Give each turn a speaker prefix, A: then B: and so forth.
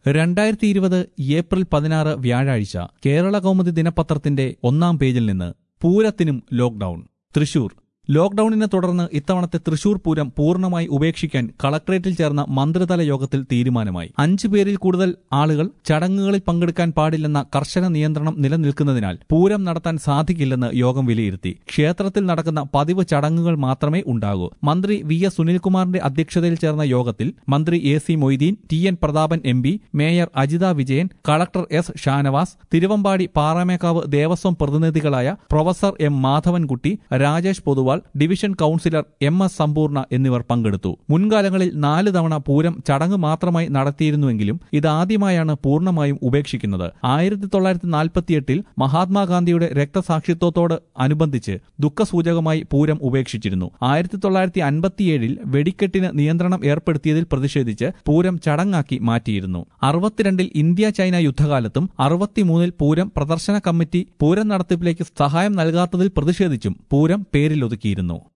A: രണ്ടായിരത്തി ഇരുപത് ഏപ്രിൽ പതിനാറ് വ്യാഴാഴ്ച കേരള കൗമുദി ദിനപത്രത്തിന്റെ ഒന്നാം പേജിൽ നിന്ന് പൂരത്തിനും ലോക്ഡൌൺ തൃശൂർ ലോക്ഡൌണിനെ തുടർന്ന് ഇത്തവണത്തെ തൃശൂർ പൂരം പൂർണ്ണമായി ഉപേക്ഷിക്കാൻ കളക്ടറേറ്റിൽ ചേർന്ന മന്ത്രിതല യോഗത്തിൽ തീരുമാനമായി അഞ്ചു പേരിൽ കൂടുതൽ ആളുകൾ ചടങ്ങുകളിൽ പങ്കെടുക്കാൻ പാടില്ലെന്ന കർശന നിയന്ത്രണം നിലനിൽക്കുന്നതിനാൽ പൂരം നടത്താൻ സാധിക്കില്ലെന്ന് യോഗം വിലയിരുത്തി ക്ഷേത്രത്തിൽ നടക്കുന്ന പതിവ് ചടങ്ങുകൾ മാത്രമേ ഉണ്ടാകൂ മന്ത്രി വി എസ് സുനിൽകുമാറിന്റെ അധ്യക്ഷതയിൽ ചേർന്ന യോഗത്തിൽ മന്ത്രി A C Moideen T N Prathapan M P mayor Ajitha Vijayan collector S Shanavas Thiruvambady Paramekkavu Devaswom പ്രതിനിധികളായ professor M Madhavankutty Rajesh Poduval division councillor M S Sampoorna എന്നിവർ പങ്കെടുത്തു മുൻകാലങ്ങളിൽ നാല് തവണ പൂരം ചടങ്ങ് മാത്രമായി നടത്തിയിരുന്നുവെങ്കിലും ഇതാദ്യമായാണ് പൂർണ്ണമായും ഉപേക്ഷിക്കുന്നത് ആയിരത്തി തൊള്ളായിരത്തി നാൽപ്പത്തിയെട്ടിൽ മഹാത്മാഗാന്ധിയുടെ രക്തസാക്ഷിത്വത്തോട് അനുബന്ധിച്ച് ദുഃഖസൂചകമായി പൂരം ഉപേക്ഷിച്ചിരുന്നു ആയിരത്തി തൊള്ളായിരത്തി അൻപത്തിയേഴിൽ വെടിക്കെട്ടിന് നിയന്ത്രണം ഏർപ്പെടുത്തിയതിൽ പ്രതിഷേധിച്ച് പൂരം ചടങ്ങാക്കി മാറ്റിയിരുന്നു അറുപത്തിരണ്ടിൽ ഇന്ത്യ ചൈന യുദ്ധകാലത്തും അറുപത്തിമൂന്നിൽ പൂരം പ്രദർശന കമ്മിറ്റി പൂരം നടത്തിപ്പിലേക്ക് സഹായം നൽകാത്തതിൽ പ്രതിഷേധിച്ചും പൂരം പേരിലൊതുക്കിയിരുന്നു